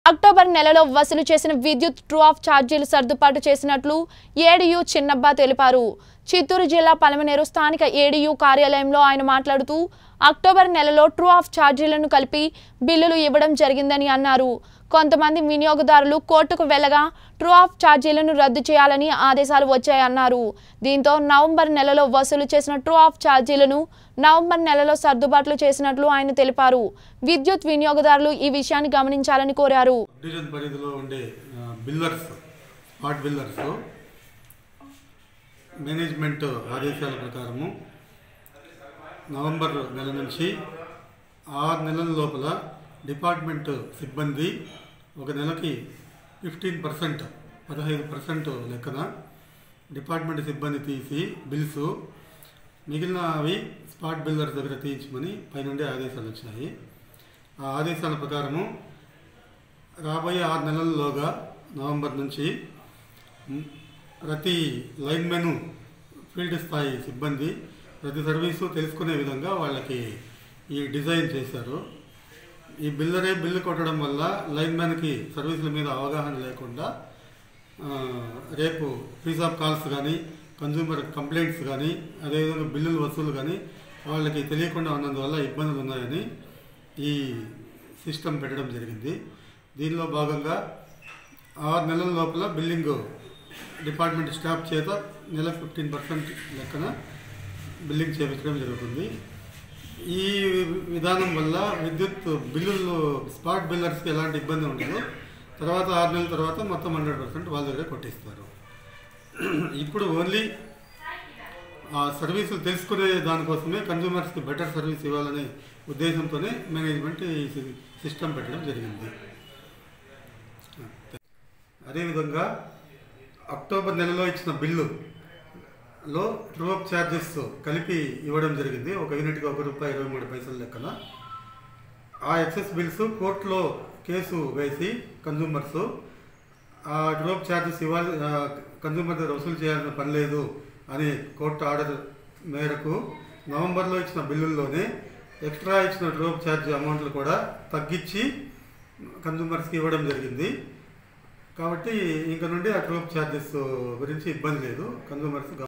October నెలలో వసూలు చేసిన విద్యుత్ ట్రూ ఆఫ్ ఛార్జీలు సర్దుబాటు చేసినట్లు ఏడీయూ చిన్నబ్బ తెలిపారు చిత్తూరు జిల్లా పలమనేరు స్థానిక ఏడీయూ కార్యాలయంలో ఆయన మాట్లాడుతూ అక్టోబర్ నెలలో ట్రూ ఆఫ్ ఛార్జీలను కలిపి బిల్లులు ఇవ్వడం జరిగిందని అన్నారు కొంతమంది వినియోగదారులు కోర్టుకు వెళ్లగా ట్రూ ఆఫ్ ఛార్జీలను రద్దు చేయాలని ఆదేశాలు వచ్చాయన్నారు దీంతో నవంబర్ నెలలో వసూలు చేసిన ట్రూ ఆఫ్ ఛార్జీలను నవంబర్ నెలలో సర్దుబాట్లు చేసినట్లు ఆయన తెలిపారు విద్యుత్ వినియోగదారులు ఈ విషయాన్ని గమనించాలని కోరారు డివిజన్ పరిధిలో ఉండే ఆ, బిల్లర్స్ స్మార్ట్ బిల్లర్స్ మేనేజ్మెంట్ ఆదేశాల ప్రకారము నవంబర్ నెల నుంచి ఆరు నెలల లోపల డిపార్ట్మెంట్ సిబ్బంది ఒక నెలకి ఫిఫ్టీన్ పర్సెంట్ పదహైదు పర్సెంట్ లెక్కన డిపార్ట్మెంట్ సిబ్బంది తీసి బిల్స్ మిగిలిన అవి స్పాట్ బిల్లర్స్ దగ్గర తీయించమని పైనుండే ఆదేశాలు వచ్చినాయి ఆ ఆదేశాల ప్రకారము రాబోయే ఆరు నెలల్లోగా నవంబర్ నుంచి మ్, ప్రతి లైన్మెన్ ఫీల్డ్ స్థాయి సిబ్బంది ప్రతి సర్వీసు తెలుసుకునే విధంగా వాళ్ళకి ఈ డిజైన్ చేశారు ఈ బిల్లరే బిల్లు కొట్టడం వల్ల లైన్మెన్కి సర్వీసుల మీద అవగాహన లేకుండా ఆ, రేపు ఫీజ్ ఆఫ్ కాల్స్ కానీ కన్జ్యూమర్ కంప్లైంట్స్ కానీ అదేవిధంగా బిల్లుల వసూలు కానీ వాళ్ళకి తెలియకుండా ఉన్నందువల్ల ఇబ్బందులు ఉన్నాయని ఈ సిస్టమ్ పెట్టడం జరిగింది దీనిలో భాగంగా ఆరు నెలల లోపల బిల్లింగ్ డిపార్ట్మెంట్ స్టాఫ్ చేత నెల ఫిఫ్టీన్ పర్సెంట్ లెక్కన బిల్లింగ్ చేయించడం జరుగుతుంది ఈ విధానం వల్ల విద్యుత్ బిల్లులు స్పాట్ బిల్లర్స్కి ఎలాంటి ఇబ్బంది ఉండదు తర్వాత ఆరు నెలల తర్వాత మొత్తం హండ్రెడ్ పర్సెంట్ వాళ్ళ దగ్గర కొట్టిస్తారు ఇప్పుడు ఓన్లీ ఆ సర్వీసులు తెలుసుకునే దానికోసమే కన్జ్యూమర్స్కి బెటర్ సర్వీస్ ఇవ్వాలనే ఉద్దేశంతోనే మేనేజ్మెంట్ ఈ సి- సిస్టమ్ పెట్టడం జరిగింది అదేవిధంగా అక్టోబర్ నెలలో ఇచ్చిన బిల్లు లో ట్రూఅప్ ఛార్జెస్ కలిపి ఇవ్వడం జరిగింది ఒక యూనిట్కి ఒక రూపాయి ఇరవై మూడు పైసల లెక్కన ఆ ఎక్సెస్ బిల్స్ కోర్టులో కేసు వేసి కన్జ్యూమర్స్ ఆ ట్రూఅప్ ఛార్జెస్ ఇవ్వాలి కన్జ్యూమర్ దగ్గర వసూలు చేయాల్సిన పని లేదు అని కోర్టు ఆర్డర్ మేరకు నవంబర్లో ఇచ్చిన బిల్లుల్లోనే ఎక్స్ట్రా ఇచ్చిన ట్రూఅప్ ఛార్జ్ అమౌంట్లు కూడా తగ్గించి కన్జ్యూమర్స్కి ఇవ్వడం జరిగింది కాబట్టి ఇంక నుండి ఆ ట్రూఅప్ ఛార్జెస్ గురించి ఇబ్బంది లేదు కన్జ్యూమర్స్